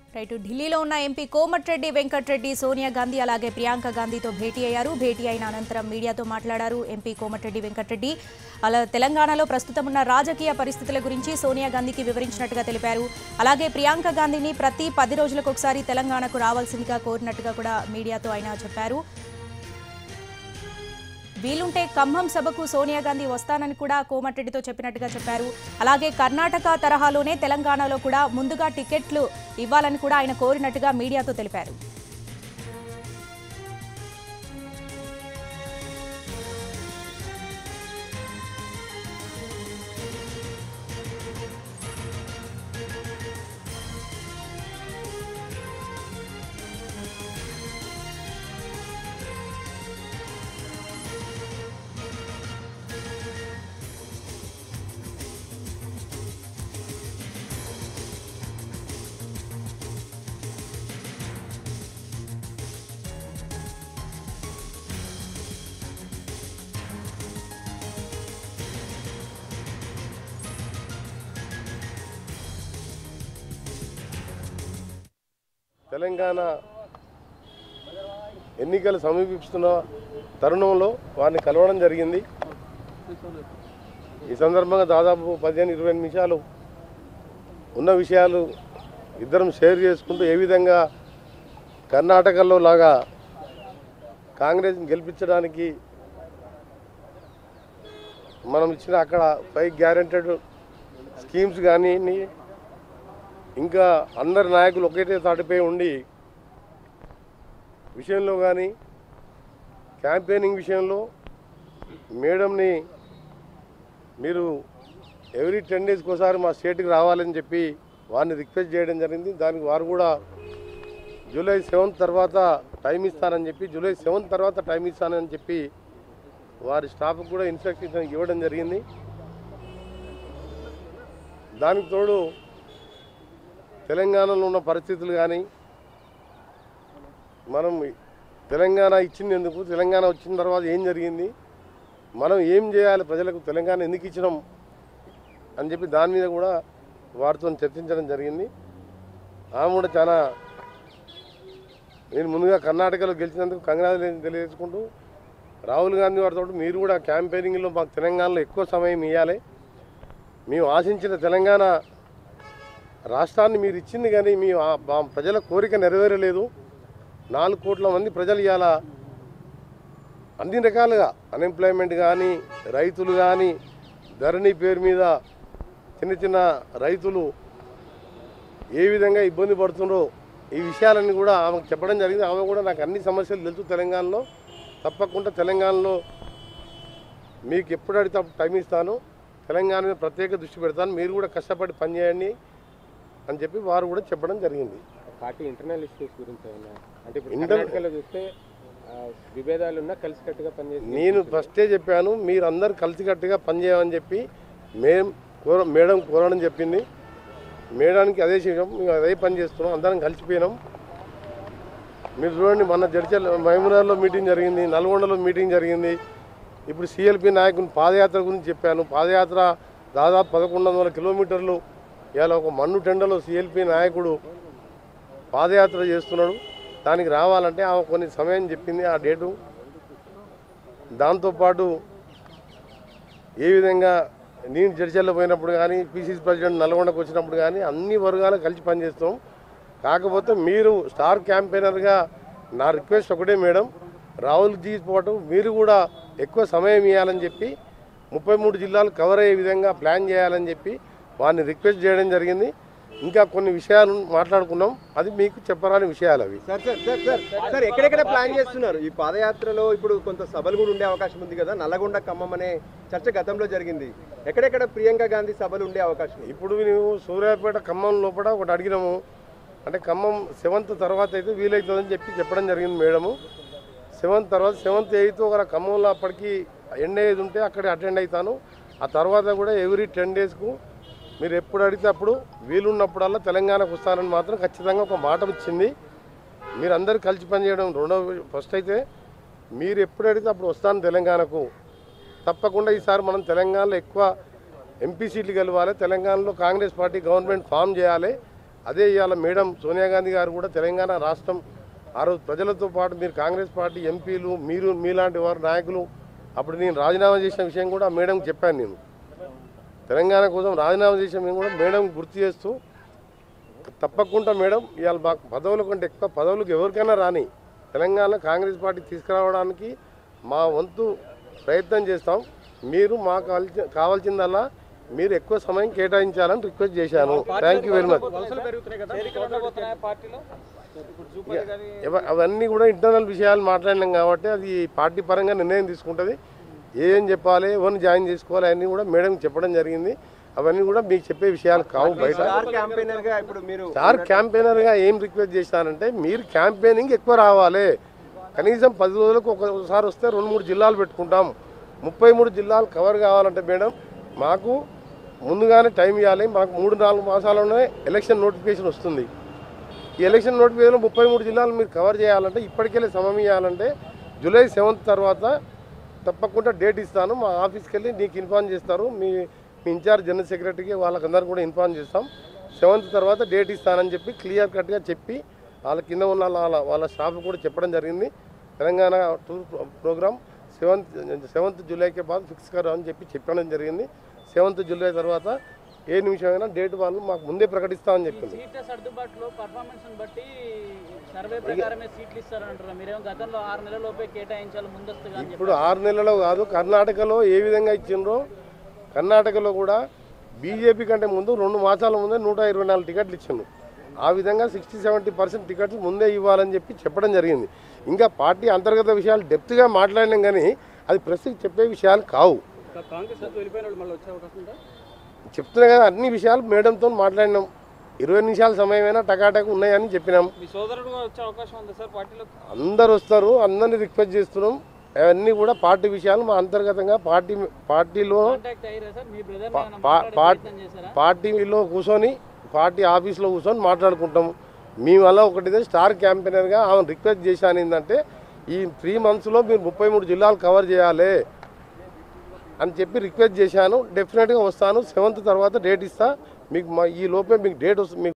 right ఢిల్లీలో ఉన్న MP Komatireddy Venkatreddy Sonia Gandhi అలాగే ప్రియాంక గాంధీతో భేటీ అయ్యారు భేటీ అయిన అనంతరం మీడియాతో మాట్లాడారు ఎంపీ కోమటిరెడ్డి వెంకటరెడ్డి అలా తెలంగాణలో ప్రస్తుతం ఉన్న రాజకీయ పరిస్థితుల గురించి సోనియా గాంధీకి వివరించినట్టుగా తెలిపారు అలాగే ప్రియాంక గాంధీని ప్రతి పది రోజులకు ఒకసారి తెలంగాణకు రావాల్సిందిగా కోరినట్టుగా కూడా మీడియాతో ఆయన చెప్పారు వీలుంటే ఖమ్మం సభకు సోనియా గాంధీ వస్తానని కూడా కోమటిరెడ్డితో చెప్పినట్టుగా చెప్పారు అలాగే కర్ణాటక తరహాలోనే తెలంగాణలో కూడా ముందుగా టికెట్లు ఇవ్వాలని కూడా ఆయన కోరినట్టుగా మీడియాతో తెలిపారు తెలంగాణ ఎన్నికలు సమీపిస్తున్న తరుణంలో వారిని కలవడం జరిగింది ఈ సందర్భంగా దాదాపు పదిహేను ఇరవై నిమిషాలు ఉన్న విషయాలు ఇద్దరం షేర్ చేసుకుంటూ ఏ విధంగా కర్ణాటకలో లాగా కాంగ్రెస్ని గెలిపించడానికి మనం ఇచ్చిన అక్కడ ఫైవ్ గ్యారెంటెడ్ స్కీమ్స్ కానీ ఇంకా అందరి నాయకులు ఒకటే తాటిపై ఉండి విషయంలో కానీ క్యాంపెయినింగ్ విషయంలో మేడంని మీరు ఎవ్రీ టెన్ డేస్కి ఒకసారి మా స్టేట్కి రావాలని చెప్పి వారిని రిక్వెస్ట్ చేయడం జరిగింది దానికి వారు కూడా జూలై సెవెంత్ తర్వాత టైం ఇస్తానని చెప్పి జూలై సెవెంత్ తర్వాత టైం ఇస్తానని చెప్పి వారి స్టాఫ్కి కూడా ఇన్స్ట్రక్షన్ ఇవ్వడం జరిగింది దానికి తోడు తెలంగాణలో ఉన్న పరిస్థితులు కానీ మనం తెలంగాణ ఇచ్చినందుకు తెలంగాణ వచ్చిన తర్వాత ఏం జరిగింది మనం ఏం చేయాలి ప్రజలకు తెలంగాణ ఎందుకు ఇచ్చినాం అని చెప్పి దాని మీద కూడా వారితో చర్చించడం జరిగింది ఆమె కూడా చాలా నేను ముందుగా కర్ణాటకలో గెలిచినందుకు కంగ్రాచులేషన్ తెలియజేసుకుంటూ రాహుల్ గాంధీ వారితో మీరు కూడా క్యాంపెయినింగ్లో మాకు తెలంగాణలో ఎక్కువ సమయం ఇవ్వాలి మేము ఆశించిన తెలంగాణ రాష్ట్రాన్ని మీరు ఇచ్చింది కానీ మీ ఆ- మా ప్రజల కోరిక నెరవేరలేదు నాలుగు కోట్ల మంది ప్రజలు ఇవాళ అన్ని రకాలుగా అన్ఎంప్లాయ్మెంట్ కానీ రైతులు కానీ ధరణి పేరు మీద చిన్న చిన్న రైతులు ఏ విధంగా ఇబ్బంది పడుతుండ్రో ఈ విషయాలన్నీ కూడా ఆమెకు చెప్పడం జరిగింది ఆమె కూడా నాకు అన్ని సమస్యలు తెలుసు తెలంగాణలో తప్పకుండా తెలంగాణలో మీకు ఎప్పుడు అడిగితే అప్పుడు టైం ఇస్తాను తెలంగాణ మీద ప్రత్యేక దృష్టి పెడతాను మీరు కూడా కష్టపడి పనిచేయండి అని చెప్పి వారు కూడా చెప్పడం జరిగింది పార్టీ ఇంటర్నల్ ఇష్యూస్ గురించి ఏమన్నా అంటే ఇప్పుడు Inter- కర్ణాటకలో చూస్తే ఆ, విభేదాలు ఉన్నా కలిసికట్టుగా పనిచేసి నేను ఫస్టే చెప్పాను మీరు అందరు కలిసికట్టుగా పనిచేయమని చెప్పి మేం కోర మేడం కోరడం చెప్పింది మేడానికి అదే చేసాం మేము అదే పని చేస్తున్నాం అందరం కలిసిపోయినాం మీరు చూడండి మొన్న జడ్చల్ మహమూనార్లో మీటింగ్ జరిగింది నల్గొండలో మీటింగ్ జరిగింది ఇప్పుడు సిఎల్పి నాయకుని పాదయాత్ర గురించి చెప్పాను పాదయాత్ర దాదాపు పదకొండు వందల కిలోమీటర్లు ఇవాళ ఒక మన్ను టెండలో సిఎల్పి నాయకుడు పాదయాత్ర చేస్తున్నాడు దానికి రావాలంటే ఆమె కొన్ని సమయం చెప్పింది ఆ డేటు దాంతోపాటు ఏ విధంగా నేను జడ్చల్లో పోయినప్పుడు కానీ పిసిసి ప్రెసిడెంట్ నల్గొండకు వచ్చినప్పుడు కానీ అన్ని వర్గాలు కలిసి పనిచేస్తాం కాకపోతే మీరు స్టార్ క్యాంపెయినర్గా నా రిక్వెస్ట్ ఒకటే మేడం రాహుల్జీ పాటు మీరు కూడా ఎక్కువ సమయం ఇవ్వాలని చెప్పి ముప్పై మూడు జిల్లాలు కవర్ అయ్యే విధంగా ప్లాన్ చేయాలని చెప్పి వారిని రిక్వెస్ట్ చేయడం జరిగింది ఇంకా కొన్ని విషయాలు మాట్లాడుకున్నాం అది మీకు చెప్పరాని విషయాలు అవి sir sir sir sir sir ఎక్కడెక్కడ ప్లాన్ చేస్తున్నారు ఈ పాదయాత్రలో ఇప్పుడు కొంత సభలు కూడా ఉండే అవకాశం ఉంది కదా నల్లగొండ ఖమ్మం అనే చర్చ గతంలో జరిగింది ఎక్కడెక్కడ ప్రియాంక గాంధీ సభలు ఉండే అవకాశం ఉంది ఇప్పుడు నువ్వు సూర్యాపేట ఖమ్మం లోపల ఒకటి అడిగినాము అంటే ఖమ్మం సెవెంత్ తర్వాత అయితే వీలవుతుందని చెప్పి చెప్పడం జరిగింది మేడము సెవెంత్ తర్వాత సెవెంత్ ఎయిత్ ఒక ఖమ్మంలో అప్పటికి ఎండ్ అయ్యేది ఉంటే అక్కడ అటెండ్ అవుతాను ఆ తర్వాత కూడా ఎవ్రీ టెన్ డేస్కు మీరు ఎప్పుడు అడిగితే అప్పుడు వీలున్నప్పుడల్లా తెలంగాణకు వస్తానని మాత్రం ఖచ్చితంగా ఒక మాట ఇచ్చింది మీరు అందరు కలిసి పనిచేయడం రెండవ ఫస్ట్ అయితే మీరు ఎప్పుడు అడిగితే అప్పుడు వస్తాను తెలంగాణకు తప్పకుండా ఈసారి మనం తెలంగాణలో ఎక్కువ ఎంపీ సీట్లు గెలవాలి తెలంగాణలో కాంగ్రెస్ పార్టీ గవర్నమెంట్ ఫామ్ చేయాలి అదే ఇవాళ మేడం సోనియా గాంధీ గారు కూడా తెలంగాణ రాష్ట్రం ఆ రోజు ప్రజలతో పాటు మీరు కాంగ్రెస్ పార్టీ ఎంపీలు మీరు మీలాంటి వారు నాయకులు అప్పుడు నేను రాజీనామా చేసిన విషయం కూడా ఆ మేడం చెప్పాను నేను తెలంగాణ కోసం రాజీనామా చేసిన మేము కూడా మేడం గుర్తు చేస్తూ తప్పకుండా మేడం ఇవాళ మాకు పదవుల కంటే ఎక్కువ పదవులకు ఎవరికైనా రాని తెలంగాణ కాంగ్రెస్ పార్టీ తీసుకురావడానికి మా వంతు ప్రయత్నం చేస్తాం మీరు మాకు కావాల్సి కావాల్సిందల్లా మీరు ఎక్కువ సమయం కేటాయించాలని రిక్వెస్ట్ చేశాను థ్యాంక్ యూ వెరీ మచ్ ఇవ- అవన్నీ కూడా ఇంటర్నల్ విషయాలు మాట్లాడినాం కాబట్టి అది పార్టీ పరంగా నిర్ణయం తీసుకుంటుంది ఏం చెప్పాలి ఎవరిని జాయిన్ చేసుకోవాలి అవన్నీ కూడా మేడం చెప్పడం జరిగింది అవన్నీ కూడా మీకు చెప్పే విషయాలు కావు బయట స్టార్ క్యాంపెయినర్ గా ఇప్పుడు మీరు స్టార్ క్యాంపెయినర్గా ఏం రిక్వెస్ట్ చేశానంటే మీరు క్యాంపెయినింగ్ ఎక్కువ రావాలి కనీసం పది రోజులకు ఒకసారి వస్తే రెండు మూడు జిల్లాలు పెట్టుకుంటాం ముప్పై మూడు జిల్లాలు కవర్ కావాలంటే మేడం మాకు ముందుగానే టైం ఇవ్వాలి మాకు మూడు నాలుగు మాసాల్లోనే ఎలక్షన్ నోటిఫికేషన్ వస్తుంది ఈ ఎలక్షన్ నోటిఫికేషన్ ముప్పై మూడు జిల్లాలు మీరు కవర్ చేయాలంటే ఇప్పటికెళ్ళి సమయం ఇవ్వాలంటే జూలై సెవెంత్ తర్వాత తప్పకుండా డేట్ ఇస్తాను మా ఆఫీస్కి వెళ్ళి నీకు ఇన్ఫార్మ్ చేస్తారు మీ మీ ఇన్ఛార్జ్ జనరల్ సెక్రటరీకి వాళ్ళకందరూ కూడా ఇన్ఫార్మ్ చేస్తాం సెవెంత్ తర్వాత డేట్ ఇస్తానని చెప్పి క్లియర్ కట్గా చెప్పి వాళ్ళ కింద ఉన్న వాళ్ళ వాళ్ళ స్టాఫ్ కూడా చెప్పడం జరిగింది Telangana tour program seventh seventh జూలైకే బాద్ ఫిక్స్ కరా అని చెప్పి చెప్పడం జరిగింది సెవెంత్ జూలై తర్వాత ఏ నిమిషమైనా డేట్ వాళ్ళు మాకు ముందే ప్రకటిస్తామని చెప్పింది సీట్ల సర్దుబాటులో పర్ఫార్మెన్స్ బట్టి సర్వే ప్రకారమే సీట్లు ఇస్తారంటారు మీరేమో గతంలో ఆరు నెలలలోపే కేటాయించాలి ముందస్తుగా అని ఇప్పుడు ఆరు నెలలలో కాదు కర్ణాటకలో ఏ విధంగా ఇచ్చిండ్రో కర్ణాటకలో కూడా బీజేపీ కంటే ముందు రెండు మాసాల ముందే నూట ఇరవై నాలుగు టికెట్లు ఇచ్చిండ్రు ఆ విధంగా సిక్స్టీ సెవెంటీ పర్సెంట్ టికెట్లు ముందే ఇవ్వాలని చెప్పి చెప్పడం జరిగింది ఇంకా పార్టీ అంతర్గత విషయాలు డెప్త్గా మాట్లాడినాం కానీ అది ప్రెస్కి చెప్పే విషయాలు కావు కాంగ్రెస్ నుంచి వెళ్ళిపోయిన వాళ్ళు మళ్ళీ వచ్చే అవకాశం ఉందా చెప్తున్నా కదా అన్ని విషయాలు మేడంతో మాట్లాడినాం ఇరవై నిమిషాల సమయమైనా టకాటక్ ఉన్నాయని చెప్పినాం మీ సోదరుడు కూడా వచ్చే అవకాశం ఉందా సార్ పార్టీలో అందరు వస్తారు అందరిని రిక్వెస్ట్ చేస్తున్నాం అవన్నీ కూడా పార్టీ విషయాలు మా అంతర్గతంగా పార్టీ పార్టీలో కాంటాక్ట్ అయ్యారా సార్ మీ బ్రదర్ పా- పా- పా- ప్రయత్నం చేశారా పార్టీలో కూర్చొని పార్టీ ఆఫీస్లో కూర్చొని మాట్లాడుకుంటాం మీ వల్ల ఒకటిదే స్టార్ క్యాంపెయినర్గా ఆమె రిక్వెస్ట్ చేశాను ఏంటంటే ఈ త్రీ మంత్స్లో మీరు ముప్పై మూడు జిల్లాలు కవర్ చేయాలి అని చెప్పి రిక్వెస్ట్ చేశాను డెఫినెట్గా వస్తాను సెవెంత్ తర్వాత డేట్ ఇస్తా మీకు మా ఈ లోపే మీకు డేట్ వస్తుంది మీకు